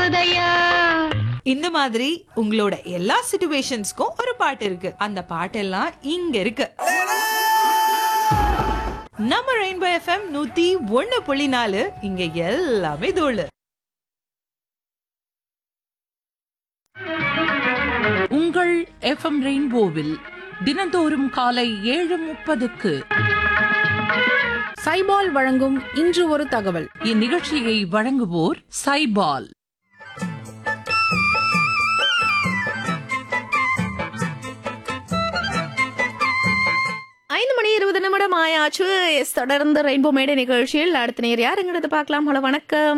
போதையா இந்த மாதிரி உங்களோட எல்லா சிச்சுவேஷன்ஸ்க்கும் ஒரு பாட்டு இருக்கு அந்த பாட்டெல்லாம் இங்க இருக்கு நம்ம ரெயின்போ எஃப்எம் நூத்தி ஒண்ணு புள்ளி நாலு இங்க எல்லாமே தோழு உங்கள் எஃப்எம் ரெயின்போவில் தினந்தோறும் காலை ஏழு முப்பதுக்கு சைபால் வழங்கும் இன்று ஒரு தகவல் இந்நிகழ்ச்சியை வழங்குவோர் சைபால் ஐந்து மணி இருபது நிமிடம் ஆயாச்சு எஸ் தொடர்ந்து ரெயின்போ மேடை நிகழ்ச்சியில் அடுத்த நேர் யாருங்கிறது பார்க்கலாம் ஹலோ வணக்கம்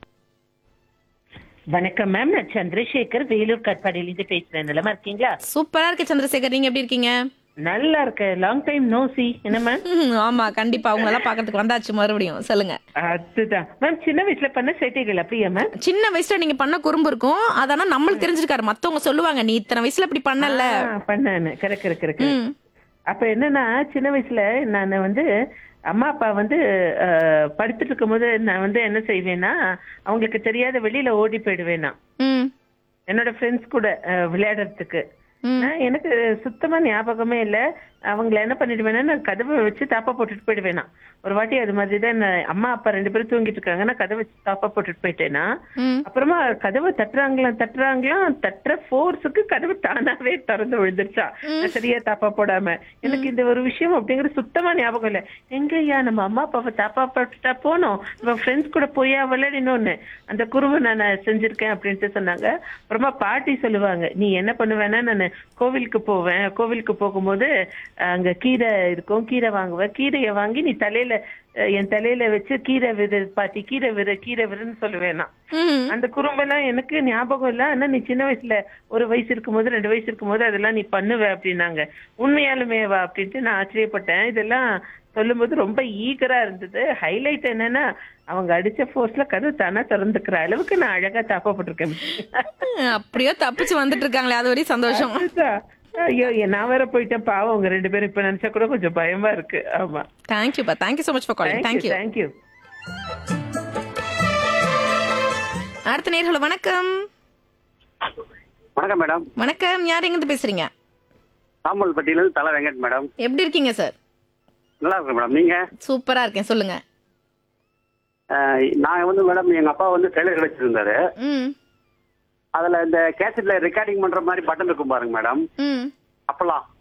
வணக்கம் மேம் நான் சந்திரசேகர் வேலூர் கட்பாடியிலிருந்து பேசுறேன் நிலமா இருக்கீங்களா சூப்பரா இருக்கு சந்திரசேகர் நீங்க எப்படி இருக்கீங்க நல்லா இருக்க லாங் டைம் நோ சி என்ன மேம் ம், ஆமா கண்டிப்பா உங்களெல்லாம் பாக்கிறதுக்கு வந்தாச்சு மறுபடியும் சொல்லுங்க அதுதான் மேம் சின்ன வயசுல பண்ண சேட்டைகள் அப்படியா மேம் சின்ன வயசுல நீங்க பண்ண குறும்பு இருக்கும் அதனா நம்மளுக்கு தெரிஞ்சிருக்காரு மத்தவங்க சொல்லுவாங்க நீ இத்தனை வயசுல இப்படி பண்ணல பண்ணானு கரெக்ட் கரெக்ட் கரெக்ட் ம். அப்ப என்னன்னா சின்ன வயசுல நான் வந்து அம்மா அப்பா வந்து அஹ், படுத்துட்டு இருக்கும்போது நான் வந்து என்ன செய்வேன்னா அவங்களுக்கு தெரியாத வெளியில ஓடி போயிடுவேன் நான் ம் என்னோட ஃப்ரெண்ட்ஸ் கூட அஹ், விளையாடுறதுக்கு ம். நான் எனக்கு சுத்தமா ஞாபகமே இல்ல அவங்கள என்ன பண்ணிடுவேன்னா நான் கதவை வச்சு தாப்பா போட்டுட்டு போயிடுவேன் நான். ஒரு வாட்டி அது மாதிரி தான் நான் அம்மா அப்பா ரெண்டு பேரும் தூங்கிட்டு இருக்காங்க நான் கதவை வச்சு தாப்பா போட்டுட்டு போயிட்டேன்னா ம். அப்புறமா கதவை தட்டுறாங்களாம் தட்டுறாங்களாம் தட்டுற ஃபோர்ஸுக்கு கதவு தானாவே திறந்து விழுந்துருச்சா நான் சரியா தாப்பா போடாம எனக்கு இந்த ஒரு விஷயம் அப்படிங்கிறது சுத்தமா ஞாபகம் இல்ல எங்கய்யா நம்ம அம்மா அப்பாவை தாப்பா போட்டுட்டா போனோம் நம்ம ஃப்ரெண்ட்ஸ் கூட போயா விளையாடினோன்னு அந்த குருவை நான் செஞ்சிருக்கேன் அப்படின்ட்டு சொன்னாங்க அப்புறமா பாட்டி சொல்லுவாங்க நீ என்ன பண்ணுவேன்னா நான் கோவிலுக்கு போவேன் கோவிலுக்கு போகும்போது அங்க கீரை இருக்கும் கீரை வாங்குவேன் கீரையை வாங்கி நீ தலையில அஹ், என் தலையில வச்சு கீரை விரு பாட்டி கீரை விரு கீரை விருன்னு சொல்லுவேன் நான் ம். அந்த குறும்பெல்லாம் எனக்கு ஞாபகம் இல்ல ஆனா நீ சின்ன வயசுல ஒரு வயசு இருக்கும்போது ரெண்டு வயசு இருக்கும்போது அதெல்லாம் நீ பண்ணுவ அப்படின்னாங்க உண்மையாலுமே வா அப்படின்ட்டு நான் ஆச்சரியப்பட்டேன் இதெல்லாம் சொல்லும்போது ரொம்ப ஈகரா இருந்தது ஹைலைட் என்னன்னா அவங்க அடிச்ச ஃபோர்ஸ்ல கதவு தானா திறந்துக்கிற அளவுக்கு நான் அழகா தாப்பப்பட்டிருக்கேன் அப்படியோ தப்பிச்சு வந்துட்டு இருக்காங்களே அது வரையும் சந்தோஷம் அதுதான். ஐயோ நான் வேற போயிட்டேன் பாவம் அவங்க ரெண்டு பேரும் இப்ப நினைச்சா கூட கொஞ்சம் பயமா இருக்கு ஆமா தேங்க்யூப்பா thank you so much for calling thank you thank you thank you அடுத்த நேர் ஹலோ வணக்கம் வணக்கம் மேடம் வணக்கம் யார் எங்கிருந்து பேசுறீங்க சாம்பல்பட்டியிலிருந்து தலை வெங்கட் மேடம் எப்படி இருக்கீங்க சார் நல்லா இருக்கேன் மேடம் நீங்க சூப்பரா இருக்கேன் சொல்லுங்க அஹ், நான் வந்து மேடம் எங்க அப்பா வந்து டெய்லர் கடை வச்சிருந்தாரு ம் அதுல இந்த கேசட்ல ரெக்கார்டிங் பண்ற மாதிரி பட்டன் இருக்கும் பாருங்க மேடம் ம் அப்பெல்லாம்